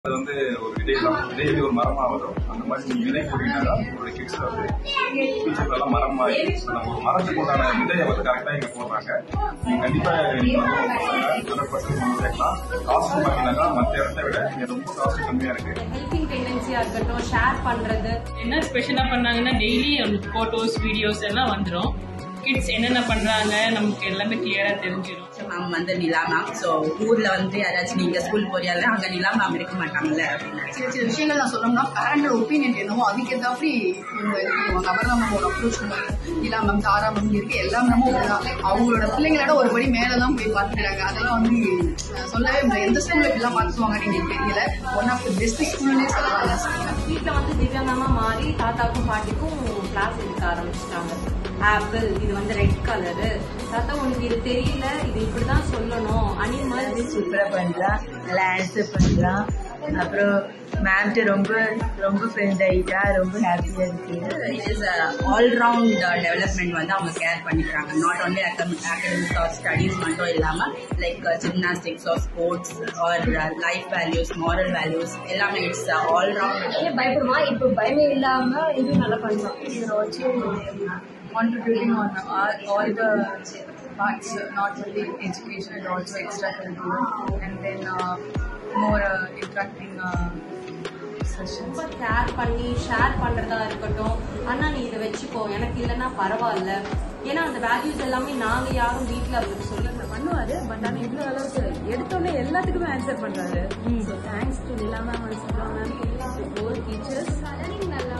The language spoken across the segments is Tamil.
அது வந்து ஒரு விதை தான் விதை எப்படி ஒரு மரமா வரும் அந்த மாதிரி நீங்க விதை போட்டீங்கன்னா உங்களுடைய கிட்ஸ் வந்து ஃபியூச்சர்ல எல்லாம் மரம் ஆகி நம்ம ஒரு மரத்துக்கு உண்டான விதையை வந்து கரெக்டா இங்க போடுறாங்க நீங்க கண்டிப்பா நீங்க வந்து ஹண்ட்ரட் பர்சன்ட் நீங்க சேர்க்கலாம் காஸ்ட் பாத்தீங்கன்னா மற்ற இடத்தை விட இங்க ரொம்ப காஸ்ட் கம்மியா இருக்கு ஹெல்பிங் டெண்டன்சியா இருக்கட்டும் ஷேர் பண்றது என்ன ஸ்பெஷலா பண்ணாங்கன்னா டெய்லி போட்டோஸ் வீடியோஸ் எல்லாம் வந்துரும் கிட்ஸ் என்னென்ன பண்றாங்க நமக்கு எல்லாமே கிளியரா தெரிஞ்சிடும் மேம் வந்து நிலா மேம் ஸோ ஊர்ல வந்து யாராச்சும் நீங்க ஸ்கூல் போறியால அங்க நிலா மேம் இருக்க மாட்டாங்கல்ல அப்படின்னு சின்ன சின்ன விஷயங்கள் நான் சொல்லணும்னா பேரண்டோட ஒப்பீனியன் என்னவோ அதுக்கேற்றாப்படி இவங்க இது பண்ணுவாங்க அபர்ணா மேம் ஒரு அப்ரோச் பண்ணுவாங்க நிலா மேம் தாரா மேம் இருக்கு எல்லா மேமும் அப்படிதான் அவங்களோட பிள்ளைங்களோட ஒரு படி மேல தான் போய் பார்த்துக்கிறாங்க அதெல்லாம் வந்து அஹ், சொல்லவே முடியாது எந்த ஸ்கூல்ல இப்படிலாம் பார்த்துவாங்க நீங்க தெரியல ஒன் ஆஃப் த பெஸ்ட் ஸ்கூல்னே சொல்லலாம் வீட்ல வந்து திவ்யாங்கமா மாறி தாத்தாவுக்கும் பாட்டிக்கும் கிளாஸ் எடுக்க ஆரம்பிச்சிட்டாங்க ஆப்பிள் இது வந்து ரெட் கலரு தாத்தா உனக்கு இது தெரியல இது இப்படிதான் சொல்லணும் அனிமல் சூப்பரா பண்றான் நல்லா ஆன்சர் பண்றான் அப்புறம் மேம்கிட்ட ரொம்ப ரொம்ப ஃப்ரெண்ட் ஆயிட்டா ரொம்ப ஹாப்பியா இருக்கு இட் இஸ் ஆல்ரவுண்ட் டெவலப்மெண்ட் வந்து அவங்க கேர் பண்ணிக்கிறாங்க not only academic or studies மட்டும் இல்லாம like gymnastics or sports or life values moral values எல்லாமே இட்ஸ் ஆல்ரவுண்ட் பயப்படுமா இப்போ பயமே இல்லாம இது நல்லா பண்ணலாம் இதை வச்சு contributing on all, all the parts, uh, not only education and also extracurricular, and then uh, more uh, interacting uh, sessions. ரொம்ப கேர் பண்ணி ஷேர் பண்றதா இருக்கட்டும் அண்ணா நீ இதை வச்சுக்கோ எனக்கு இல்லைன்னா பரவாயில்ல ஏன்னா அந்த வேல்யூஸ் எல்லாமே நாங்க யாரும் வீட்ல அவருக்கு சொல்லி பண்ணுவாரு பட் ஆனா இவ்வளவு அளவுக்கு எடுத்தோடனே எல்லாத்துக்குமே ஆன்சர் பண்றாரு so thanks to Nila ma'am and Subra ma'am for teachers colouring நல்லா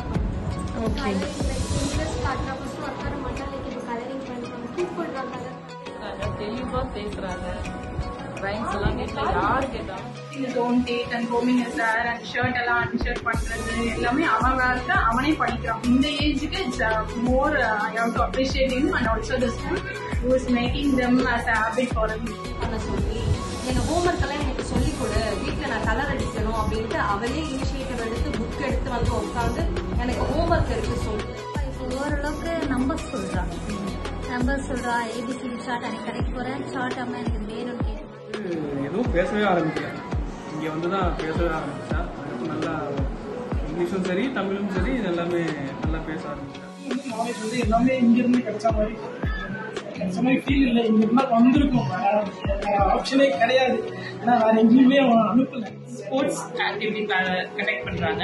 ஓகே இன்ட்ரெஸ்ட் காட்டுறா ஃபர்ஸ்ட் உட்கார மாட்டா லைக் இப்போ கலரிங் பண்ணுவாங்க கூப்பிடுறா கலர் தெளிவா பேசுறாங்க ரைம்ஸ் எல்லாம் வீட்டுல யாரு கேட்டாலும் his own take and combing his hair and shirt எல்லாம் அன்ஷர்ட் பண்றது எல்லாமே அவன் வேலை அவனே படிக்கிறான் இந்த ஏஜுக்கு it's more I have to appreciate him and also the school who is making them as a habit for பண்ண சொல்லி எங்க ஹோம்ஒர்க் எல்லாம் எனக்கு சொல்லிக் கொடு வீட்ல நான் கலர் அடிக்கணும் அப்படின்ட்டு அவளே இனிஷியேட்டிவ் எடுத்து புக் எடுத்து வந்து உட்காந்து எனக்கு ஹோம்ஒர்க் இருக்கு சொல்லு இப்போ ஓரளவுக்கு நம்பர் சொல்றா நம்பர் சொல்றா ஏபிசிடி ஷார்ட் அன்னைக்கு கடைக்கு போறேன் ஷார்ட் அம்மா எனக்கு வேணும்னு கேட்டு எதுவும் பேசவே ஆரம்பிக்கல இங்கே வந்து தான் பேசவே ஆரம்பித்தா அதுக்கு நல்லா இங்கிலீஷும் சரி தமிழும் சரி இது எல்லாமே நல்லா பேச ஆரம்பிச்சேன் நாலேஜ் வந்து எல்லாமே இங்கிருந்து கிடைச்ச மாதிரி கிடைச்ச மாதிரி ஃபீல் இல்லை இங்க இருந்தா வந்திருக்கும் ஆப்ஷனே கிடையாது ஏன்னா வேற எங்கேயுமே அவன் அனுப்பல ஸ்போர்ட்ஸ் ஆக்டிவிட்டி கனெக்ட் பண்றாங்க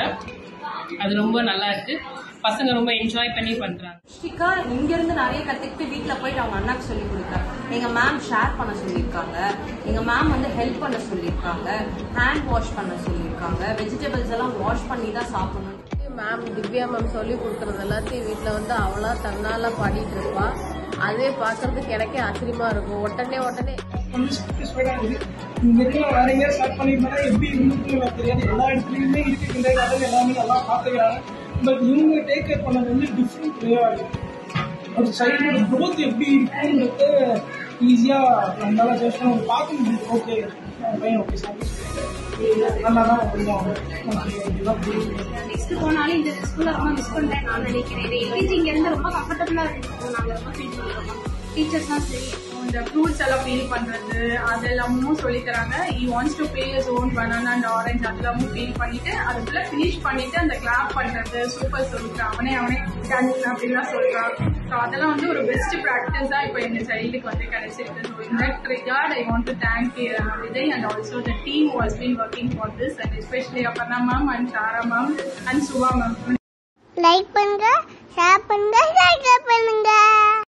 அது ரொம்ப நல்லா இருக்கு பசங்க ரொம்ப என்ஜாய் பண்ணி பண்றாங்க ஸ்டிக்கா இங்க இருந்து நிறைய கத்துக்கிட்டு வீட்ல போயிட்டு அவங்க அண்ணாக்கு சொல்லி கொடுக்குறாங்க எங்க மேம் ஷேர் பண்ண சொல்லியிருக்காங்க எங்க மேம் வந்து ஹெல்ப் பண்ண சொல்லியிருக்காங்க ஹேண்ட் வாஷ் பண்ண சொல்லியிருக்காங்க வெஜிடபிள்ஸ் எல்லாம் வாஷ் பண்ணி தான் சாப்பிடணும் மேம் திவ்யா மேம் சொல்லி கொடுக்கறது எல்லாத்தையும் வீட்டில் வந்து அவளா தன்னால பாடிட்டு இருப்பா அதே பார்க்கறதுக்கு எனக்கே ஆச்சரியமா இருக்கும் உடனே உடனே வந்து சாட்டிஸ்ஃபைடா இருக்கு இங்க இருக்கிற வேற எங்கேயா ஸ்டார்ட் பண்ணிருந்தா எப்படி இருந்துட்டு எனக்கு தெரியாது எல்லா இடத்துலயுமே இருக்கு கிண்டர் கார்டன் எல்லாமே நல்லா பாத்துக்கிறாங்க பட் இவங்க டேக் கேர் பண்ணது வந்து டிஃப்ரெண்ட் வேவா இருக்கு ஒரு சைல்டோட growth எப்படி இருக்குன்றது ஈஸியா நம்மளால ஜஸ்ட் நம்ம பார்க்க முடியும் ஓகே பையன் ஓகே சாட்டிஸ்ஃபை நல்லா தான் கொஞ்சம் ஓகே இதெல்லாம் புரியுது நெக்ஸ்ட் போனாலும் இந்த ஸ்கூல்ல ரொம்ப மிஸ் பண்றேன் நான் நினைக்கிறேன் இது எல்கேஜி இங்க இருந்து ரொம்ப கம்ஃபர்டபுளா இருக்கும் நாங்க ரொம்ப ஃபீல் பண்ணிருக்கோம் டீச்சர்ஸ்லாம் சரி இந்த ஃப்ரூட்ஸ் எல்லாம் பீல் பண்றது அதெல்லாமும் சொல்லி தராங்க he wants to peel his own banana and orange அதெல்லாமும் பீல் பண்ணிட்டு அதுக்குள்ள ஃபினிஷ் பண்ணிட்டு அந்த கிளாப் பண்றது சூப்பர் சொல்லிக்கிறான் அவனே அவனே டன் அப்படிலாம் சொல்றான் ஸோ அதெல்லாம் வந்து ஒரு பெஸ்ட் ப்ராக்டிஸ் தான் இப்போ எங்க சைல்டுக்கு வந்து கிடைச்சிருக்கு so in that regard I want to thank Vijay and also the team was been working for this and especially Aparna ma'am and Thara ma'am and Subha ma'am like பண்ணுங்க ஷேர் பண்ணுங்க